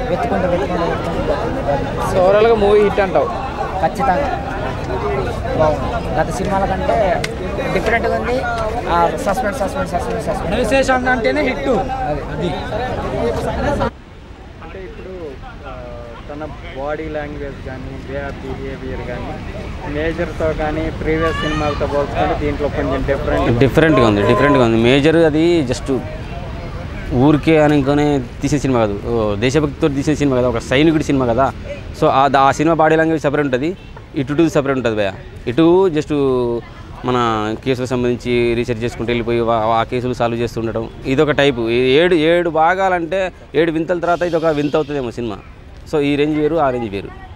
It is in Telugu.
వెతుకుంటూ వెతుకుంటూ వెతుకుంటూ సో ఓవరాల్గా మూవీ హిట్ అంటావు ఖచ్చితంగా బాగుంది గత సినిమాల కంటే డిఫరెంట్గా ఉంది సస్పెన్స్ సస్పెన్స్ సస్పెన్స్ సస్పెన్స్ విశేషం అంటేనే హిట్ అది అది అంటే ఇప్పుడు ఆ, తన బాడీ లాంగ్వేజ్ కానీ వే ఆఫ్ బిహేవియర్ కానీ మేజర్తో కానీ ప్రీవియస్ సినిమాలతో పోల్చుకుంటే దీంట్లో కొంచెం డిఫరెంట్ డిఫరెంట్గా ఉంది డిఫరెంట్గా ఉంది మేజర్ అది జస్ట్ ఊరికే అనుకునే తీసిన సినిమా కాదు ఓ దేశభక్తితో తీసిన సినిమా కదా ఒక సైనికుడి సినిమా కదా సో ఆ దా- ఆ సినిమా బాడీ లాంగ్వేజ్ సపరేట్ ఉంటుంది ఇటు టూ సపరేట్ ఉంటుంది భయ ఇటు జస్ట్ మన కేసులకు సంబంధించి రీసెర్చ్ చేసుకుంటూ వెళ్ళిపోయి వా- ఆ కేసులు సాల్వ్ చేస్తుండటం ఇదొక టైపు ఈ ఏడు ఏడు భాగాలంటే ఏడు వింతల తర్వాత ఇది ఒక వింత అవుతుందేమో సినిమా సో ఈ రేంజ్ వేరు ఆ రేంజ్ వేరు